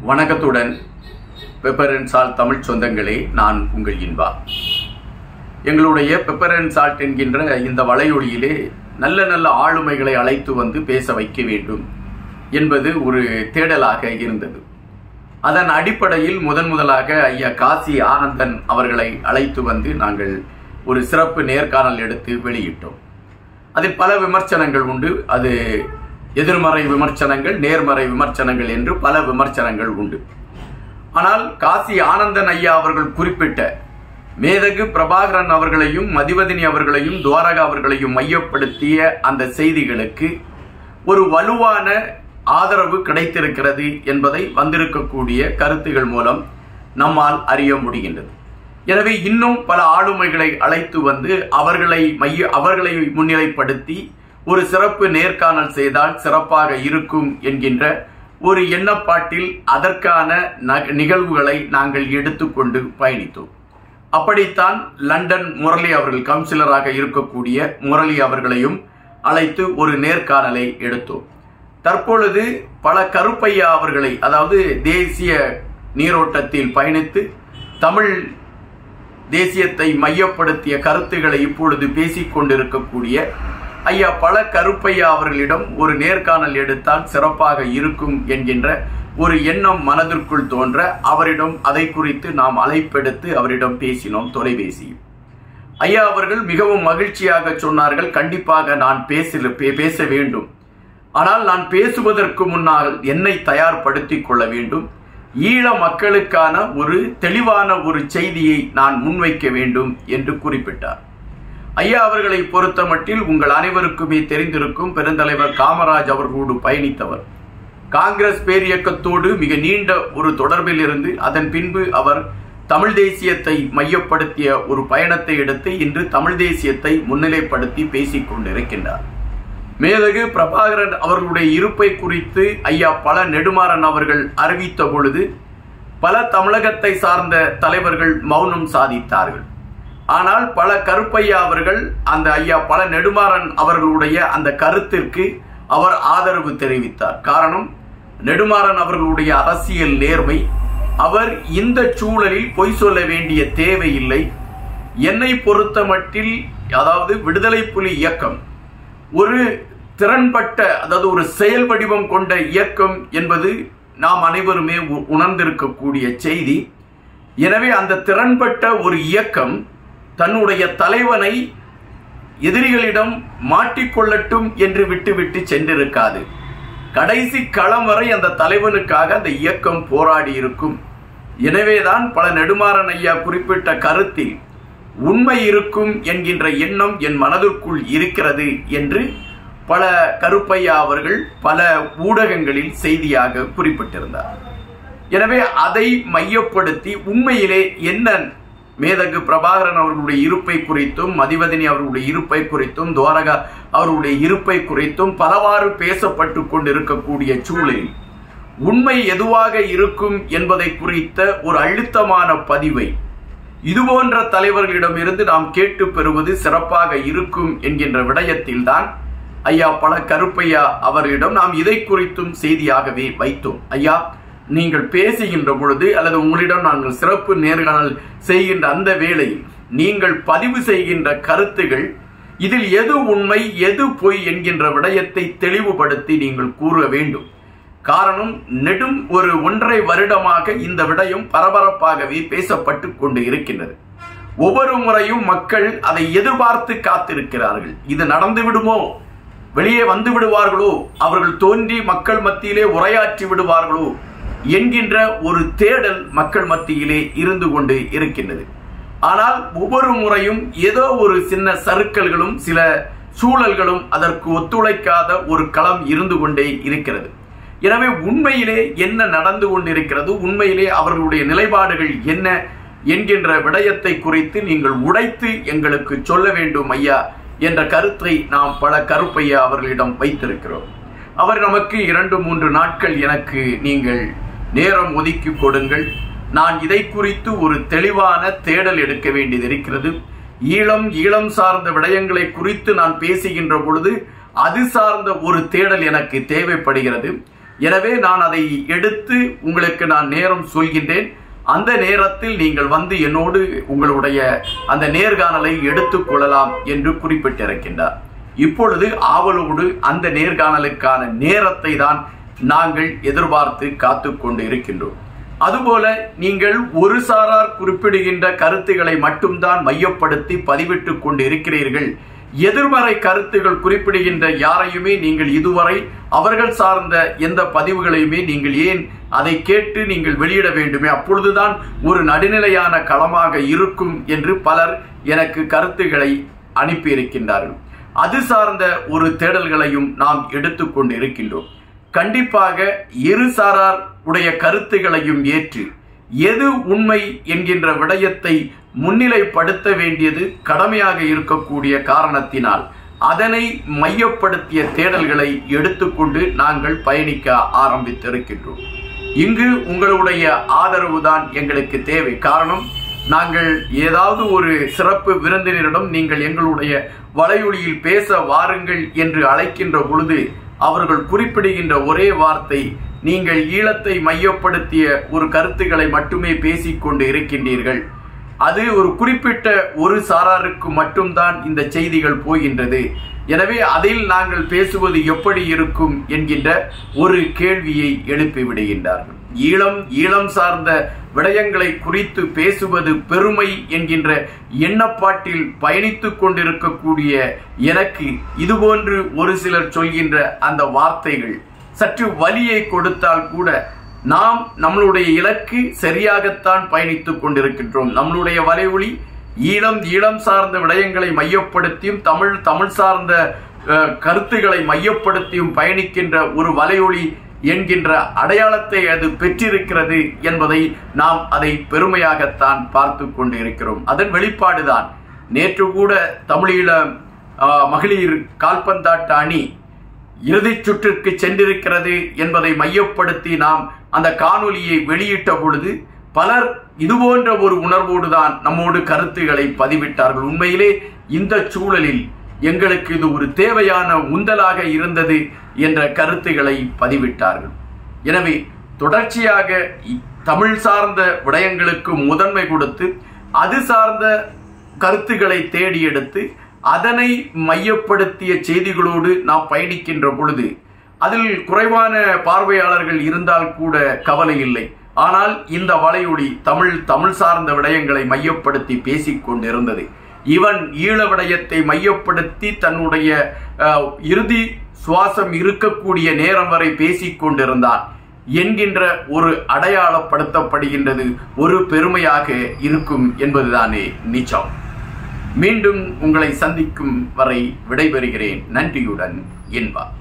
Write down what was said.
வணக்கத்துடன் pepper and salt Tamil சொந்தங்களே நான் உங்கள் இன்பா எங்களுடைய பெப்பர் அண்ட் சால்ட் என்கின்ற இந்த வலையொலியிலே நல்ல நல்ல ஆளுமைகளை அழைத்து வந்து பேச வைக்க வேண்டும் என்பது ஒரு தேடலாக இருந்தது அதன் அடிப்படையில் முதன் முதலாக ஐயா காசி ஆனந்தன் அவர்களை அழைத்து வந்து நாங்கள் ஒரு சிறப்பு நேர்காணல் எடுத்து வெளியிட்டோம் அதில் பல விமர்சனங்கள் உண்டு அது எதிர்மறை விமர்சனங்கள் நேர்மறை விமர்சனங்கள் என்று பல விமர்சனங்கள் உண்டு ஆனால் காசி ஆனந்தன் ஐயா அவர்கள் குறிப்பிட்ட மேதகு பிரபாகரன் அவர்களையும் மதிவதினி அவர்களையும் துவாரகா அவர்களையும் மையப்படுத்திய அந்த செய்திகளுக்கு ஒரு வலுவான ஆதரவு கிடைத்திருக்கிறது என்பதை வந்திருக்கக்கூடிய கருத்துகள் மூலம் நம்மால் அறிய முடிகின்றது எனவே இன்னும் பல ஆளுமைகளை அழைத்து வந்து அவர்களை மைய அவர்களை முன்னிலைப்படுத்தி ஒரு சிறப்பு நேர்காணல் செய்தால் சிறப்பாக இருக்கும் என்கின்ற ஒரு எண்ணப்பாட்டில் அதற்கான ந- நிகழ்வுகளை நாங்கள் எடுத்துக்கொண்டு பயணித்தோம் அப்படித்தான் லண்டன் முரளி அவர்கள் கவுன்சிலராக இருக்கக்கூடிய முரளி அவர்களையும் அழைத்து ஒரு நேர்காணலை எடுத்தோம் தற்பொழுது பல கருப்பையா அவர்களை அதாவது தேசிய நீரோட்டத்தில் பயணித்து தமிழ் தேசியத்தை மையப்படுத்திய கருத்துக்களை இப்பொழுது பேசிக் கொண்டிருக்கக்கூடிய ஐயா பல கருப்பையா அவர்களிடம் ஒரு நேர்காணல் எடுத்தால் சிறப்பாக இருக்கும் என்கின்ற ஒரு எண்ணம் மனதிற்குள் தோன்ற அவரிடம் அதை குறித்து நாம் அழைப்பெடுத்து அவரிடம் பேசினோம் தொலைபேசியில் ஐயா அவர்கள் மிகவும் மகிழ்ச்சியாக சொன்னார்கள் கண்டிப்பாக நான் பேச பேச வேண்டும் ஆனால் நான் பேசுவதற்கு முன்னால் என்னை தயார்படுத்திக் கொள்ள வேண்டும் ஈழ மக்களுக்கான ஒரு தெளிவான ஒரு செய்தியை நான் முன்வைக்க வேண்டும் என்று குறிப்பிட்டார் ஐயா அவர்களை பொறுத்தமட்டில் உங்கள் அனைவருக்குமே தெரிந்திருக்கும் பெருந்தலைவர் காமராஜ் அவர்களோடு பயணித்தவர் காங்கிரஸ் பேரியக்கத்தோடு மிக நீண்ட ஒரு தொடர்பில் இருந்து அதன் பின்பு அவர் தமிழ் தேசியத்தை மையப்படுத்திய ஒரு பயணத்தை எடுத்து இன்று தமிழ் தேசியத்தை முன்னிலைப்படுத்தி பேசிக் கொண்டிருக்கின்றார் மேதகு பிரபாகரன் அவர்களுடைய இருப்பை குறித்து ஐயா பல நெடுமாறன் அவர்கள் அறிவித்த பொழுது பல தமிழகத்தை சார்ந்த தலைவர்கள் மௌனம் சாதித்தார்கள் ஆனால் பல கருப்பையா அவர்கள் அந்த ஐயா பல நெடுமாறன் அவர்களுடைய அந்த கருத்திற்கு அவர் ஆதரவு தெரிவித்தார் காரணம் நெடுமாறன் அவர்களுடைய அரசியல் நேர்மை அவர் இந்த சூழலில் பொய் சொல்ல வேண்டிய தேவையில்லை என்னை பொறுத்தமட்டில் அதாவது விடுதலை புலி இயக்கம் ஒரு திறன்பட்ட அதாவது ஒரு செயல் வடிவம் கொண்ட இயக்கம் என்பது நாம் அனைவருமே உ- உணர்ந்திருக்கக்கூடிய செய்தி எனவே அந்த திறன்பட்ட ஒரு இயக்கம் தன்னுடைய தலைவனை எதிரிகளிடம் மாட்டிக்கொள்ளட்டும் என்று விட்டுவிட்டு சென்றிருக்காது கடைசி களம் வரை அந்த தலைவனுக்காக அந்த இயக்கம் போராடி இருக்கும் எனவேதான் பல நெடுமாறன் ஐயா குறிப்பிட்ட கருத்தில் உண்மை இருக்கும் என்கின்ற எண்ணம் என் மனதிற்குள் இருக்கிறது என்று பல கருப்பையா அவர்கள் பல ஊடகங்களில் செய்தியாக குறிப்பிட்டிருந்தார் எனவே அதை மையப்படுத்தி உண்மையிலே என்ன மேதகு பிரபாகரன் அவர்களுடைய இருப்பை குறித்தும் மதிவதனி அவர்களுடைய இருப்பை குறித்தும் துவாரகா அவர்களுடைய இருப்பை குறித்தும் பலவாறு பேசப்பட்டு கொண்டிருக்கக்கூடிய சூழலில் உண்மை எதுவாக இருக்கும் என்பதை குறித்த ஒரு அழுத்தமான பதிவை இதுபோன்ற தலைவர்களிடமிருந்து நாம் கேட்டு பெறுவது சிறப்பாக இருக்கும் என்கின்ற விடயத்தில்தான் ஐயா பல கருப்பையா அவர்களிடம் நாம் இதை குறித்தும் செய்தியாகவே வைத்தோம் ஐயா நீங்கள் பேசுகின்ற பொழுது அல்லது உங்களிடம் நாங்கள் சிறப்பு நேர்காணல் செய்கின்ற அந்த வேளையில் நீங்கள் பதிவு செய்கின்ற கருத்துகள் இதில் எது உண்மை எது பொய் என்கின்ற விடயத்தை தெளிவுபடுத்தி நீங்கள் கூற வேண்டும் காரணம் நெடும் ஒரு ஒன்றரை வருடமாக இந்த விடயம் பரபரப்பாகவே பேசப்பட்டு கொண்டு இருக்கின்றது ஒவ்வொரு முறையும் மக்கள் அதை எதிர்பார்த்து காத்திருக்கிறார்கள் இது நடந்து விடுமோ வெளியே வந்து விடுவார்களோ அவர்கள் தோன்றி மக்கள் மத்தியிலே உரையாற்றி விடுவார்களோ என்கின்ற ஒரு தேடல் மக்கள் மத்தியிலே இருந்து கொண்டு இருக்கின்றது ஆனால் ஒவ்வொரு முறையும் ஏதோ ஒரு சின்ன சறுக்கல்களும் சில சூழல்களும் அதற்கு ஒத்துழைக்காத ஒரு களம் இருந்து கொண்டே இருக்கிறது எனவே உண்மையிலே என்ன நடந்து கொண்டிருக்கிறது உண்மையிலே அவர்களுடைய நிலைப்பாடுகள் என்ன என்கின்ற விடயத்தை குறித்து நீங்கள் உடைத்து எங்களுக்கு சொல்ல வேண்டும் ஐயா என்ற கருத்தை நாம் பல கருப்பையா அவர்களிடம் வைத்திருக்கிறோம் அவர் நமக்கு இரண்டு மூன்று நாட்கள் எனக்கு நீங்கள் நேரம் ஒதுக்கி கொடுங்கள் நான் இதை குறித்து ஒரு தெளிவான தேடல் எடுக்க வேண்டியது இருக்கிறது ஈழம் ஈழம் சார்ந்த விடயங்களை குறித்து நான் பேசுகின்ற பொழுது அது சார்ந்த ஒரு தேடல் எனக்கு தேவைப்படுகிறது எனவே நான் அதை எடுத்து உங்களுக்கு நான் நேரம் சொல்கின்றேன் அந்த நேரத்தில் நீங்கள் வந்து என்னோடு உங்களுடைய அந்த நேர்காணலை எடுத்துக்கொள்ளலாம் என்று குறிப்பிட்டிருக்கின்றார் இப்பொழுது ஆவலோடு அந்த நேர்காணலுக்கான நேரத்தை தான் நாங்கள் எதிர்பார்த்து காத்து கொண்டு இருக்கின்றோம் அதுபோல நீங்கள் ஒரு சாரார் குறிப்பிடுகின்ற கருத்துக்களை மட்டும்தான் மையப்படுத்தி பதிவிட்டுக் கொண்டு இருக்கிறீர்கள் எதிர்மறை கருத்துகள் குறிப்பிடுகின்ற யாரையுமே நீங்கள் இதுவரை அவர்கள் சார்ந்த எந்த பதிவுகளையுமே நீங்கள் ஏன் அதை கேட்டு நீங்கள் வெளியிட வேண்டுமே அப்பொழுதுதான் ஒரு நடுநிலையான களமாக இருக்கும் என்று பலர் எனக்கு கருத்துக்களை அனுப்பியிருக்கின்றார்கள் அது சார்ந்த ஒரு தேடல்களையும் நாம் எடுத்துக்கொண்டு இருக்கின்றோம் கண்டிப்பாக இரு சாரார் உடைய கருத்துகளையும் ஏற்று எது உண்மை என்கின்ற விடயத்தை முன்னிலைப்படுத்த வேண்டியது கடமையாக இருக்கக்கூடிய காரணத்தினால் அதனை மையப்படுத்திய தேடல்களை எடுத்துக்கொண்டு நாங்கள் பயணிக்க ஆரம்பித்திருக்கின்றோம் இங்கு உங்களுடைய ஆதரவு தான் எங்களுக்கு தேவை காரணம் நாங்கள் ஏதாவது ஒரு சிறப்பு விருந்தினரிடம் நீங்கள் எங்களுடைய வலையொலியில் பேச வாருங்கள் என்று அழைக்கின்ற பொழுது அவர்கள் குறிப்பிடுகின்ற ஒரே வார்த்தை நீங்கள் ஈழத்தை மையப்படுத்திய ஒரு கருத்துக்களை மட்டுமே பேசிக்கொண்டு இருக்கின்றீர்கள் அது ஒரு குறிப்பிட்ட ஒரு சாராருக்கு மட்டும்தான் இந்த செய்திகள் போகின்றது எனவே அதில் நாங்கள் பேசுவது எப்படி இருக்கும் என்கின்ற ஒரு கேள்வியை எழுப்பி விடுகின்றார்கள் ஈழம் ஈழம் சார்ந்த விடயங்களை குறித்து பேசுவது பெருமை என்கின்ற எண்ணப்பாட்டில் பயணித்துக் கொண்டிருக்கக்கூடிய எனக்கு இதுபோன்று ஒரு சிலர் சொல்கின்ற அந்த வார்த்தைகள் சற்று வலியை கொடுத்தால் கூட நாம் நம்மளுடைய இலக்கு சரியாகத்தான் பயணித்துக் கொண்டிருக்கின்றோம் நம்மளுடைய வலையொலி ஈழம் ஈழம் சார்ந்த விடயங்களை மையப்படுத்தியும் தமிழ் தமிழ் சார்ந்த அஹ், கருத்துக்களை மையப்படுத்தியும் பயணிக்கின்ற ஒரு வலையொலி என்கின்ற அடையாளத்தை அது பெற்றிருக்கிறது என்பதை நாம் அதை பெருமையாகத்தான் பார்த்து கொண்டு இருக்கிறோம் அதன் வெளிப்பாடுதான் நேற்று கூட தமிழீழ அஹ், மகளிர் கால்பந்தாட்ட அணி இறுதிச் சுற்றுக்கு சென்றிருக்கிறது என்பதை மையப்படுத்தி நாம் அந்த காணொலியை வெளியிட்ட பொழுது பலர் இதுபோன்ற ஒரு உணர்வோடு தான் நம்மோடு கருத்துக்களை பதிவிட்டார்கள் உண்மையிலே இந்த சூழலில் எங்களுக்கு இது ஒரு தேவையான உந்தலாக இருந்தது என்ற கருத்துக்களை பதிவிட்டார்கள் எனவே தொடர்ச்சியாக இ- தமிழ் சார்ந்த விடயங்களுக்கு முதன்மை கொடுத்து அது சார்ந்த கருத்துக்களை தேடி எடுத்து அதனை மையப்படுத்திய செய்திகளோடு நாம் பயணிக்கின்ற பொழுது அதில் குறைவான பார்வையாளர்கள் இருந்தால் கூட கவலை இல்லை ஆனால் இந்த வலையொலி தமிழ் தமிழ் சார்ந்த விடயங்களை மையப்படுத்தி பேசிக் கொண்டிருந்தது இவன் ஈழ விடயத்தை மையப்படுத்தி தன்னுடைய அஹ், இறுதி சுவாசம் இருக்கக்கூடிய நேரம் வரை பேசிக் கொண்டிருந்தான் என்கின்ற ஒரு அடையாளப்படுத்தப்படுகின்றது ஒரு பெருமையாக இருக்கும் என்பதுதானே நிச்சம் மீண்டும் உங்களை சந்திக்கும் வரை விடைபெறுகிறேன் நன்றியுடன் என்பார்